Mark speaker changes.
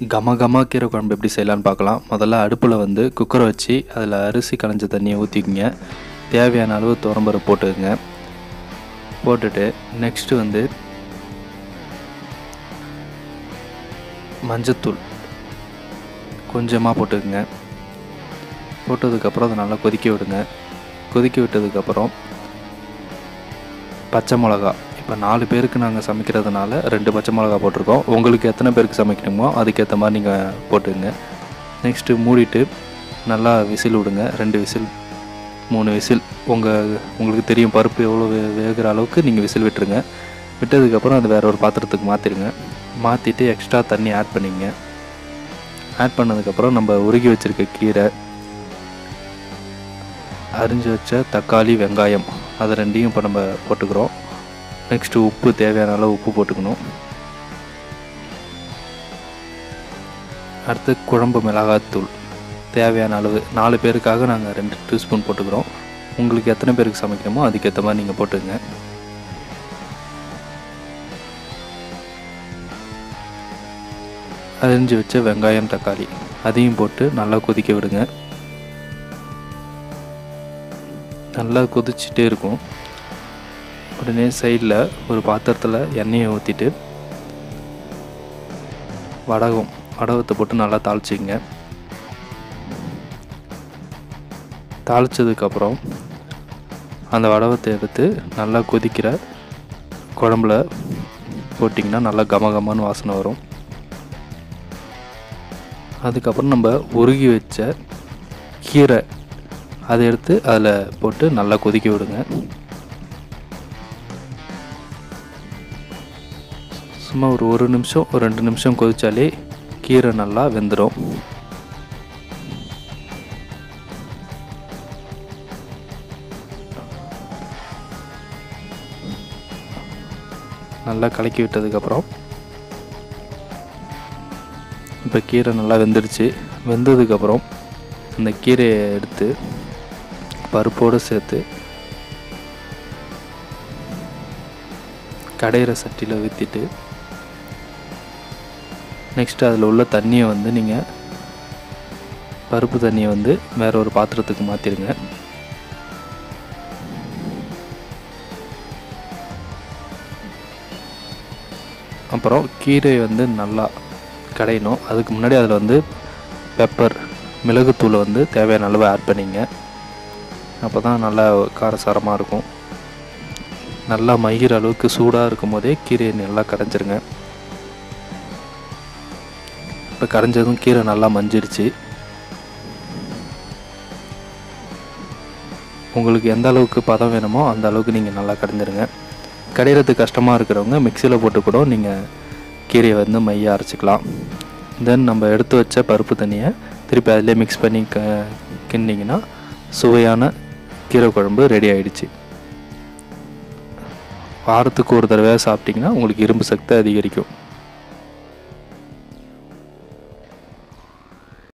Speaker 1: கம கம கீரை குழம்பு எப்படி செய்யலான்னு பார்க்கலாம் முதல்ல அடுப்பில் வந்து குக்கரை வச்சு அதில் அரிசி களைஞ்ச தண்ணியை ஊற்றிக்கிங்க தேவையான அளவு துவரம்பரை போட்டுக்குங்க போட்டுட்டு நெக்ஸ்ட்டு வந்து மஞ்சத்தூள் கொஞ்சமாக போட்டுக்குங்க போட்டதுக்கப்புறம் அதை நல்லா கொதிக்க விடுங்க கொதிக்க விட்டதுக்கப்புறம் பச்சை மிளகா இப்போ நாலு பேருக்கு நாங்கள் சமைக்கிறதுனால ரெண்டு பச்சை மிளகா போட்டிருக்கோம் உங்களுக்கு எத்தனை பேருக்கு சமைக்கணுமோ அதுக்கேற்ற மாதிரி நீங்கள் போட்டுங்க நெக்ஸ்ட்டு மூடிட்டு நல்லா விசில் விடுங்க ரெண்டு விசில் மூணு விசில் உங்கள் உங்களுக்கு தெரியும் பருப்பு எவ்வளோ வே வேகிற அளவுக்கு நீங்கள் விசில் விட்டுருங்க விட்டதுக்கப்புறம் அது வேற ஒரு பாத்திரத்துக்கு மாற்றிடுங்க மாற்றிட்டு எக்ஸ்ட்ரா தண்ணி ஆட் பண்ணிங்க ஆட் பண்ணதுக்கப்புறம் நம்ம உருகி வச்சுருக்க கீரை அரிஞ்சு வச்ச தக்காளி வெங்காயம் அதை ரெண்டையும் இப்போ நம்ம போட்டுக்கிறோம் நெக்ஸ்ட்டு உப்பு தேவையான அளவு உப்பு போட்டுக்கணும் அடுத்து குழம்பு மிளகாத்தூள் தேவையான அளவு நாலு பேருக்காக நாங்கள் ரெண்டு டீஸ்பூன் போட்டுக்கிறோம் உங்களுக்கு எத்தனை பேருக்கு சமைக்கணுமோ அதுக்கேற்ற மாதிரி நீங்கள் போட்டுங்க அரிஞ்சு வச்ச வெங்காயம் தக்காளி அதையும் போட்டு நல்லா கொதிக்க விடுங்க நல்லா கொதிச்சுட்டே இருக்கும் உடனே சைடில் ஒரு பாத்திரத்தில் எண்ணெயை ஊற்றிட்டு வடகம் வடகத்தை போட்டு நல்லா தாளிச்சிங்க தாளித்ததுக்கப்புறம் அந்த வடகத்தை எடுத்து நல்லா கொதிக்கிற குழம்புல போட்டிங்கன்னா நல்லா கமகமான்னு வாசனை வரும் அதுக்கப்புறம் நம்ம உருகி வச்ச கீரை அதை எடுத்து அதில் போட்டு நல்லா கொதிக்க விடுங்க சும்மா ஒரு ஒரு நிமிஷம் ஒரு ரெண்டு நிமிஷம் கொதிச்சாலே கீரை நல்லா வெந்துடும் நல்லா கலக்கி விட்டதுக்கப்புறம் இப்போ கீரை நல்லா வெந்துடுச்சு வெந்ததுக்கப்புறம் அந்த கீரையை எடுத்து பருப்போடு சேர்த்து கடையிற சட்டியில் ஊற்றிட்டு நெக்ஸ்ட்டு அதில் உள்ள தண்ணியை வந்து நீங்கள் பருப்பு தண்ணியை வந்து வேற ஒரு பாத்திரத்துக்கு மாற்றிடுங்க அப்புறம் கீரை வந்து நல்லா கடையணும் அதுக்கு முன்னாடி அதில் வந்து பெப்பர் மிளகுத்தூளை வந்து தேவையான அளவு ஆட் பண்ணிங்க அப்போ தான் நல்லா காரசாரமாக இருக்கும் நல்லா மகிற அளவுக்கு சூடாக இருக்கும் போதே கீரையை நல்லா கரைஞ்சிருங்க இப்போ கரைஞ்சதும் கீரை நல்லா மஞ்சிருச்சு உங்களுக்கு எந்த அளவுக்கு பதம் வேணுமோ அந்த அளவுக்கு நீங்கள் நல்லா கடைஞ்சிருங்க கடையிறதுக்கு கஷ்டமாக இருக்கிறவங்க மிக்சியில் போட்டு கூட நீங்கள் கீரையை வந்து மைய அரைச்சிக்கலாம் தென் நம்ம எடுத்து வச்ச பருப்பு தண்ணியை திருப்பி அதிலே மிக்ஸ் பண்ணி க கிண்டிங்கன்னா சுவையான கீரை குழம்பு ரெடி ஆயிடுச்சு வாரத்துக்கு ஒரு தடவை சாப்பிட்டிங்கன்னா உங்களுக்கு இரும்பு சக்தி அதிகரிக்கும்